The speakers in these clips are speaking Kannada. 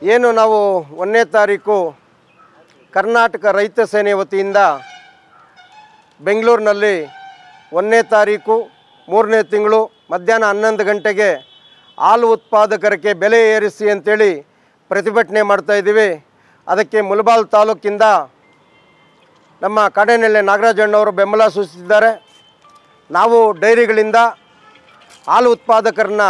ಏನು ನಾವು ಒಂದನೇ ತಾರೀಕು ಕರ್ನಾಟಕ ರೈತ ಸೇನೆ ವತಿಯಿಂದ ಬೆಂಗಳೂರಿನಲ್ಲಿ ಒಂದನೇ ತಾರೀಕು ಮೂರನೇ ತಿಂಗಳು ಮಧ್ಯಾಹ್ನ ಹನ್ನೊಂದು ಗಂಟೆಗೆ ಹಾಲು ಉತ್ಪಾದಕರಿಗೆ ಬೆಲೆ ಏರಿಸಿ ಅಂತೇಳಿ ಪ್ರತಿಭಟನೆ ಮಾಡ್ತಾಯಿದ್ದೀವಿ ಅದಕ್ಕೆ ಮುಲಬಾಲ್ ತಾಲೂಕಿಂದ ನಮ್ಮ ಕಾಡೇನಹಳ್ಳಿ ನಾಗರಾಜಣ್ಣವರು ಬೆಂಬಲ ಸೂಚಿಸಿದ್ದಾರೆ ನಾವು ಡೈರಿಗಳಿಂದ ಹಾಲು ಉತ್ಪಾದಕರನ್ನ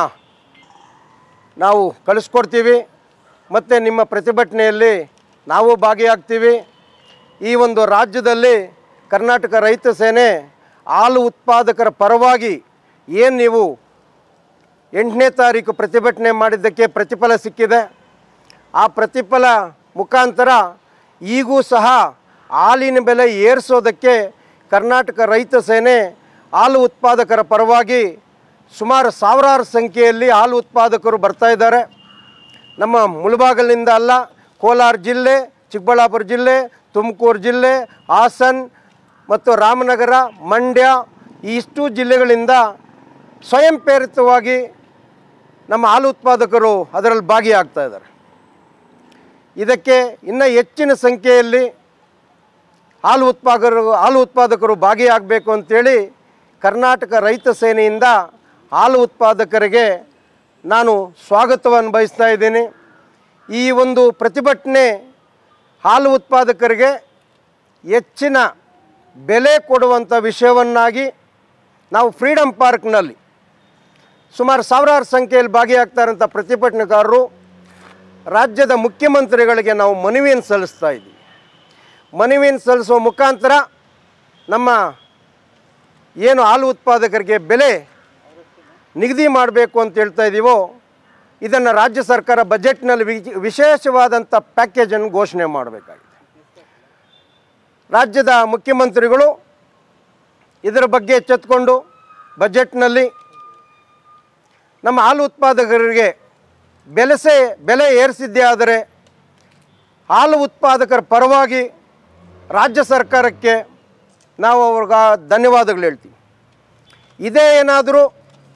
ನಾವು ಕಳಿಸ್ಕೊಡ್ತೀವಿ ಮತ್ತು ನಿಮ್ಮ ಪ್ರತಿಭಟನೆಯಲ್ಲಿ ನಾವು ಭಾಗಿಯಾಗ್ತೀವಿ ಈ ಒಂದು ರಾಜ್ಯದಲ್ಲಿ ಕರ್ನಾಟಕ ರೈತ ಸೇನೆ ಹಾಲು ಉತ್ಪಾದಕರ ಪರವಾಗಿ ಏನು ನೀವು ಎಂಟನೇ ತಾರೀಕು ಪ್ರತಿಭಟನೆ ಮಾಡಿದ್ದಕ್ಕೆ ಪ್ರತಿಫಲ ಸಿಕ್ಕಿದೆ ಆ ಪ್ರತಿಫಲ ಮುಖಾಂತರ ಈಗೂ ಸಹ ಹಾಲಿನ ಬೆಲೆ ಏರಿಸೋದಕ್ಕೆ ಕರ್ನಾಟಕ ರೈತ ಸೇನೆ ಹಾಲು ಉತ್ಪಾದಕರ ಪರವಾಗಿ ಸುಮಾರು ಸಾವಿರಾರು ಸಂಖ್ಯೆಯಲ್ಲಿ ಹಾಲು ಉತ್ಪಾದಕರು ಬರ್ತಾ ಇದ್ದಾರೆ ನಮ್ಮ ಮುಳಬಾಗಲಿಂದ ಅಲ್ಲ ಕೋಲಾರ ಜಿಲ್ಲೆ ಚಿಕ್ಕಬಳ್ಳಾಪುರ ಜಿಲ್ಲೆ ತುಮಕೂರು ಜಿಲ್ಲೆ ಹಾಸನ್ ಮತ್ತು ರಾಮನಗರ ಮಂಡ್ಯ ಈ ಇಷ್ಟು ಜಿಲ್ಲೆಗಳಿಂದ ಸ್ವಯಂ ಪ್ರೇರಿತವಾಗಿ ನಮ್ಮ ಹಾಲು ಉತ್ಪಾದಕರು ಅದರಲ್ಲಿ ಭಾಗಿಯಾಗ್ತಾ ಇದ್ದಾರೆ ಇದಕ್ಕೆ ಇನ್ನೂ ಹೆಚ್ಚಿನ ಸಂಖ್ಯೆಯಲ್ಲಿ ಹಾಲು ಉತ್ಪಾದಕರು ಹಾಲು ಉತ್ಪಾದಕರು ಭಾಗಿಯಾಗಬೇಕು ಅಂತೇಳಿ ಕರ್ನಾಟಕ ರೈತ ಸೇನೆಯಿಂದ ಹಾಲು ಉತ್ಪಾದಕರಿಗೆ ನಾನು ಸ್ವಾಗತವನ್ನು ಬಯಸ್ತಾ ಇದ್ದೀನಿ ಈ ಒಂದು ಪ್ರತಿಭಟನೆ ಹಾಲು ಉತ್ಪಾದಕರಿಗೆ ಹೆಚ್ಚಿನ ಬೆಲೆ ಕೊಡುವಂಥ ವಿಷಯವನ್ನಾಗಿ ನಾವು ಫ್ರೀಡಮ್ ಪಾರ್ಕ್ನಲ್ಲಿ ಸುಮಾರು ಸಾವಿರಾರು ಸಂಖ್ಯೆಯಲ್ಲಿ ಭಾಗಿಯಾಗ್ತಾರಂಥ ಪ್ರತಿಭಟನೆಗಾರರು ರಾಜ್ಯದ ಮುಖ್ಯಮಂತ್ರಿಗಳಿಗೆ ನಾವು ಮನವಿಯನ್ನು ಸಲ್ಲಿಸ್ತಾ ಇದ್ದೀವಿ ಮನವಿಯನ್ನು ಸಲ್ಲಿಸುವ ಮುಖಾಂತರ ನಮ್ಮ ಏನು ಹಾಲು ಉತ್ಪಾದಕರಿಗೆ ಬೆಲೆ ನಿಗದಿ ಮಾಡಬೇಕು ಅಂತ ಹೇಳ್ತಾ ಇದ್ದೀವೋ ಇದನ್ನು ರಾಜ್ಯ ಸರ್ಕಾರ ಬಜೆಟ್ನಲ್ಲಿ ವಿ- ವಿಶೇಷವಾದಂಥ ಪ್ಯಾಕೇಜನ್ನು ಘೋಷಣೆ ಮಾಡಬೇಕಾಗಿದೆ ರಾಜ್ಯದ ಮುಖ್ಯಮಂತ್ರಿಗಳು ಇದರ ಬಗ್ಗೆ ಎಚ್ಚೆತ್ಕೊಂಡು ಬಜೆಟ್ನಲ್ಲಿ ನಮ್ಮ ಹಾಲು ಉತ್ಪಾದಕರಿಗೆ ಬೆಲೆಸೆ ಬೆಲೆ ಏರಿಸಿದ್ದೇ ಆದರೆ ಹಾಲು ಉತ್ಪಾದಕರ ಪರವಾಗಿ ರಾಜ್ಯ ಸರ್ಕಾರಕ್ಕೆ ನಾವು ಅವ್ರಿಗೆ ಧನ್ಯವಾದಗಳು ಹೇಳ್ತೀವಿ ಇದೇ ಏನಾದರೂ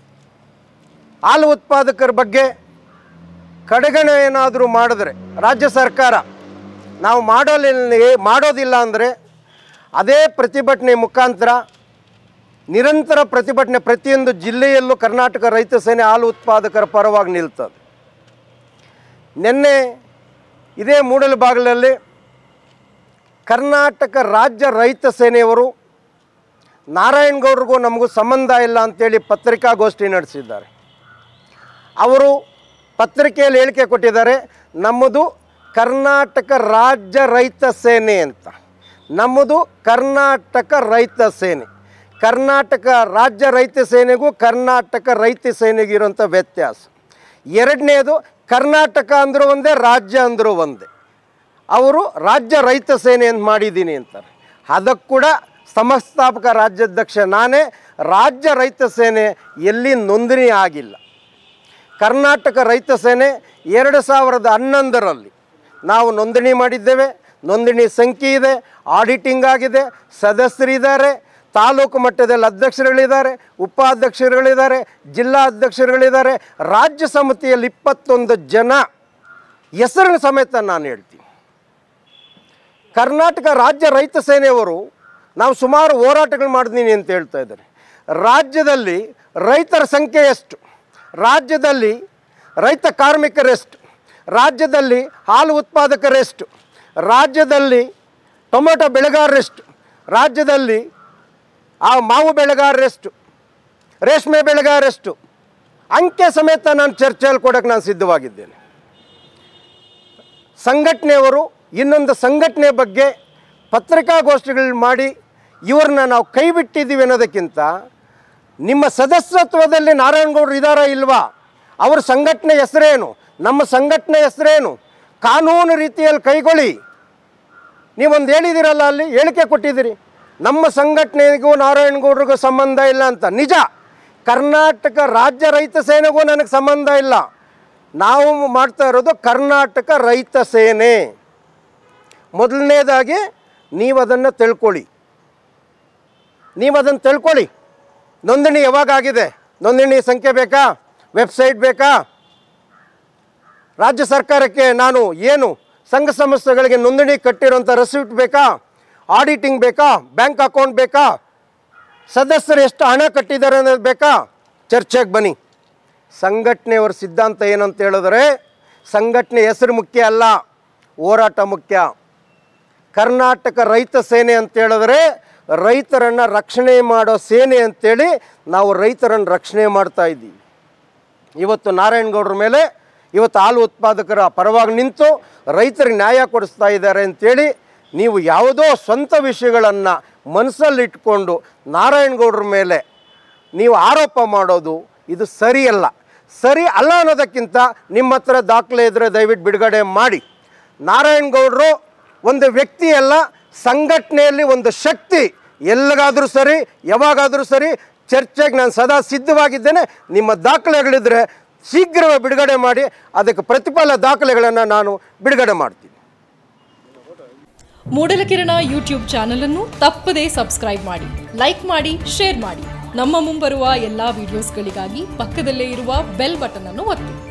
ಹಾಲು ಉತ್ಪಾದಕರ ಬಗ್ಗೆ ಕಡೆಗಣೆ ಏನಾದರೂ ಮಾಡಿದ್ರೆ ರಾಜ್ಯ ಸರ್ಕಾರ ನಾವು ಮಾಡಲಿಲ್ಲ ಮಾಡೋದಿಲ್ಲ ಅಂದರೆ ಅದೇ ಪ್ರತಿಭಟನೆ ಮುಖಾಂತರ ನಿರಂತರ ಪ್ರತಿಭಟನೆ ಪ್ರತಿಯೊಂದು ಜಿಲ್ಲೆಯಲ್ಲೂ ಕರ್ನಾಟಕ ರೈತ ಸೇನೆ ಹಾಲು ಉತ್ಪಾದಕರ ಪರವಾಗಿ ನಿಲ್ತದೆ ನಿನ್ನೆ ಇದೇ ಮೂಡಲಬಾಗಿಲಲ್ಲಿ ಕರ್ನಾಟಕ ರಾಜ್ಯ ರೈತ ಸೇನೆಯವರು ನಾರಾಯಣಗೌಡ್ರಿಗೂ ನಮಗೂ ಸಂಬಂಧ ಇಲ್ಲ ಅಂತೇಳಿ ಪತ್ರಿಕಾಗೋಷ್ಠಿ ನಡೆಸಿದ್ದಾರೆ ಅವರು ಪತ್ರಿಕೆಯಲ್ಲಿ ಹೇಳಿಕೆ ಕೊಟ್ಟಿದ್ದಾರೆ ನಮ್ಮದು ಕರ್ನಾಟಕ ರಾಜ್ಯ ರೈತ ಸೇನೆ ಅಂತ ನಮ್ಮದು ಕರ್ನಾಟಕ ರೈತ ಸೇನೆ ಕರ್ನಾಟಕ ರಾಜ್ಯ ರೈತ ಸೇನೆಗೂ ಕರ್ನಾಟಕ ರೈತ ಸೇನೆಗೂ ಇರುವಂಥ ವ್ಯತ್ಯಾಸ ಎರಡನೇದು ಕರ್ನಾಟಕ ಅಂದರೂ ಒಂದೇ ರಾಜ್ಯ ಅಂದರೂ ಒಂದೇ ಅವರು ರಾಜ್ಯ ರೈತ ಸೇನೆ ಅಂತ ಮಾಡಿದ್ದೀನಿ ಅಂತಾರೆ ಅದಕ್ಕೆ ಕೂಡ ಸಂಸ್ಥಾಪಕ ರಾಜ್ಯಾಧ್ಯಕ್ಷ ನಾನೇ ರಾಜ್ಯ ರೈತ ಸೇನೆ ಎಲ್ಲಿ ನೋಂದಣಿ ಆಗಿಲ್ಲ ಕರ್ನಾಟಕ ರೈತ ಸೇನೆ ಎರಡು ಸಾವಿರದ ಹನ್ನೊಂದರಲ್ಲಿ ನಾವು ನೋಂದಣಿ ಮಾಡಿದ್ದೇವೆ ನೋಂದಣಿ ಸಂಖ್ಯೆ ಇದೆ ಆಡಿಟಿಂಗ್ ಆಗಿದೆ ಸದಸ್ಯರಿದ್ದಾರೆ ತಾಲೂಕು ಮಟ್ಟದಲ್ಲಿ ಅಧ್ಯಕ್ಷರುಗಳಿದ್ದಾರೆ ಉಪಾಧ್ಯಕ್ಷರುಗಳಿದ್ದಾರೆ ಜಿಲ್ಲಾ ಅಧ್ಯಕ್ಷರುಗಳಿದ್ದಾರೆ ರಾಜ್ಯ ಸಮಿತಿಯಲ್ಲಿ ಇಪ್ಪತ್ತೊಂದು ಜನ ಹೆಸರಿನ ಸಮೇತ ನಾನು ಹೇಳ್ತೀನಿ ಕರ್ನಾಟಕ ರಾಜ್ಯ ರೈತ ಸೇನೆಯವರು ನಾವು ಸುಮಾರು ಹೋರಾಟಗಳು ಮಾಡಿದ್ದೀನಿ ಅಂತ ಹೇಳ್ತಾ ಇದ್ದಾರೆ ರಾಜ್ಯದಲ್ಲಿ ರೈತರ ಸಂಖ್ಯೆ ಎಷ್ಟು ರಾಜ್ಯದಲ್ಲಿ ರೈತ ಕಾರ್ಮಿಕರೆಷ್ಟು ರಾಜ್ಯದಲ್ಲಿ ಹಾಲು ಉತ್ಪಾದಕರೆಷ್ಟು ರಾಜ್ಯದಲ್ಲಿ ಟೊಮೆಟೊ ಬೆಳೆಗಾರರೆಷ್ಟು ರಾಜ್ಯದಲ್ಲಿ ಆ ಮಾವು ಬೆಳೆಗಾರರೆಷ್ಟು ರೇಷ್ಮೆ ಬೆಳೆಗಾರರೆಷ್ಟು ಅಂಕೆ ಸಮೇತ ನಾನು ಚರ್ಚೆಯಲ್ಲಿ ಕೊಡೋಕ್ಕೆ ನಾನು ಸಿದ್ಧವಾಗಿದ್ದೇನೆ ಸಂಘಟನೆಯವರು ಇನ್ನೊಂದು ಸಂಘಟನೆ ಬಗ್ಗೆ ಪತ್ರಿಕಾಗೋಷ್ಠಿಗಳು ಮಾಡಿ ಇವ್ರನ್ನ ನಾವು ಕೈ ಬಿಟ್ಟಿದ್ದೀವಿ ಅನ್ನೋದಕ್ಕಿಂತ ನಿಮ್ಮ ಸದಸ್ಯತ್ವದಲ್ಲಿ ನಾರಾಯಣಗೌಡರು ಇದ್ದಾರಾ ಇಲ್ವಾ ಅವ್ರ ಸಂಘಟನೆ ಹೆಸರೇನು ನಮ್ಮ ಸಂಘಟನೆ ಹೆಸರೇನು ಕಾನೂನು ರೀತಿಯಲ್ಲಿ ಕೈಗೊಳ್ಳಿ ನೀವೊಂದು ಹೇಳಿದಿರಲ್ಲ ಅಲ್ಲಿ ಹೇಳಿಕೆ ಕೊಟ್ಟಿದ್ದೀರಿ ನಮ್ಮ ಸಂಘಟನೆಗೂ ನಾರಾಯಣಗೌಡರಿಗೂ ಸಂಬಂಧ ಇಲ್ಲ ಅಂತ ನಿಜ ಕರ್ನಾಟಕ ರಾಜ್ಯ ರೈತ ಸೇನೆಗೂ ನನಗೆ ಸಂಬಂಧ ಇಲ್ಲ ನಾವು ಮಾಡ್ತಾ ಇರೋದು ಕರ್ನಾಟಕ ರೈತ ಸೇನೆ ಮೊದಲನೇದಾಗಿ ನೀವು ಅದನ್ನು ತಿಳ್ಕೊಳ್ಳಿ ನೀವು ಅದನ್ನು ತಿಳ್ಕೊಳ್ಳಿ ನೋಂದಣಿ ಯಾವಾಗ ಆಗಿದೆ ನೋಂದಣಿ ಸಂಖ್ಯೆ ಬೇಕಾ ವೆಬ್ಸೈಟ್ ಬೇಕಾ ರಾಜ್ಯ ಸರ್ಕಾರಕ್ಕೆ ನಾನು ಏನು ಸಂಘ ಸಂಸ್ಥೆಗಳಿಗೆ ನೋಂದಣಿ ಕಟ್ಟಿರೋಂಥ ರೆಸಿಪ್ಟ್ ಬೇಕಾ ಆಡಿಟಿಂಗ್ ಬೇಕಾ ಬ್ಯಾಂಕ್ ಅಕೌಂಟ್ ಬೇಕಾ ಸದಸ್ಯರು ಎಷ್ಟು ಹಣ ಕಟ್ಟಿದ್ದಾರೆ ಅನ್ನೋದು ಬೇಕಾ ಚರ್ಚೆಗೆ ಬನ್ನಿ ಸಂಘಟನೆಯವರ ಸಿದ್ಧಾಂತ ಏನಂತ ಹೇಳಿದ್ರೆ ಸಂಘಟನೆ ಹೆಸರು ಮುಖ್ಯ ಅಲ್ಲ ಹೋರಾಟ ಮುಖ್ಯ ಕರ್ನಾಟಕ ರೈತ ಸೇನೆ ಅಂತ ಹೇಳಿದ್ರೆ ರೈತರನ್ನು ರಕ್ಷಣೆ ಮಾಡೋ ಸೇನೆ ಅಂತೇಳಿ ನಾವು ರೈತರನ್ನು ರಕ್ಷಣೆ ಮಾಡ್ತಾ ಇದ್ದೀವಿ ಇವತ್ತು ನಾರಾಯಣಗೌಡರ ಮೇಲೆ ಇವತ್ತು ಹಾಲು ಉತ್ಪಾದಕರ ಪರವಾಗಿ ನಿಂತು ರೈತರಿಗೆ ನ್ಯಾಯ ಕೊಡಿಸ್ತಾ ಇದ್ದಾರೆ ಅಂತೇಳಿ ನೀವು ಯಾವುದೋ ಸ್ವಂತ ವಿಷಯಗಳನ್ನು ಮನಸ್ಸಲ್ಲಿಟ್ಕೊಂಡು ನಾರಾಯಣಗೌಡರ ಮೇಲೆ ನೀವು ಆರೋಪ ಮಾಡೋದು ಇದು ಸರಿಯಲ್ಲ ಸರಿ ಅಲ್ಲ ಅನ್ನೋದಕ್ಕಿಂತ ನಿಮ್ಮ ಹತ್ರ ದಾಖಲೆ ಇದ್ದರೆ ದಯವಿಟ್ಟು ಬಿಡುಗಡೆ ಮಾಡಿ ನಾರಾಯಣಗೌಡರು ಒಂದು ವ್ಯಕ್ತಿ ಅಲ್ಲ ಸಂಘಟನೆಯಲ್ಲಿ ಒಂದು ಶಕ್ತಿ ಎಲ್ಲಿಗಾದರೂ ಸರಿ ಯಾವಾಗಾದರೂ ಸರಿ ಚರ್ಚೆಗೆ ನಾನು ಸದಾ ಸಿದ್ಧವಾಗಿದ್ದೇನೆ ನಿಮ್ಮ ದಾಖಲೆಗಳಿದ್ದರೆ ಶೀಘ್ರವೇ ಬಿಡುಗಡೆ ಮಾಡಿ ಅದಕ್ಕೆ ಪ್ರತಿಫಲ ದಾಖಲೆಗಳನ್ನು ನಾನು ಬಿಡುಗಡೆ ಮಾಡ್ತೀನಿ ಮೂಡಲಕಿರಣ ಯೂಟ್ಯೂಬ್ ಚಾನಲ್ ಅನ್ನು ತಪ್ಪದೇ ಸಬ್ಸ್ಕ್ರೈಬ್ ಮಾಡಿ ಲೈಕ್ ಮಾಡಿ ಶೇರ್ ಮಾಡಿ ನಮ್ಮ ಮುಂಬರುವ ಎಲ್ಲಾ ವಿಡಿಯೋಸ್ಗಳಿಗಾಗಿ ಪಕ್ಕದಲ್ಲೇ ಇರುವ ಬೆಲ್ ಬಟನ್ ಅನ್ನು ಒತ್ತಿ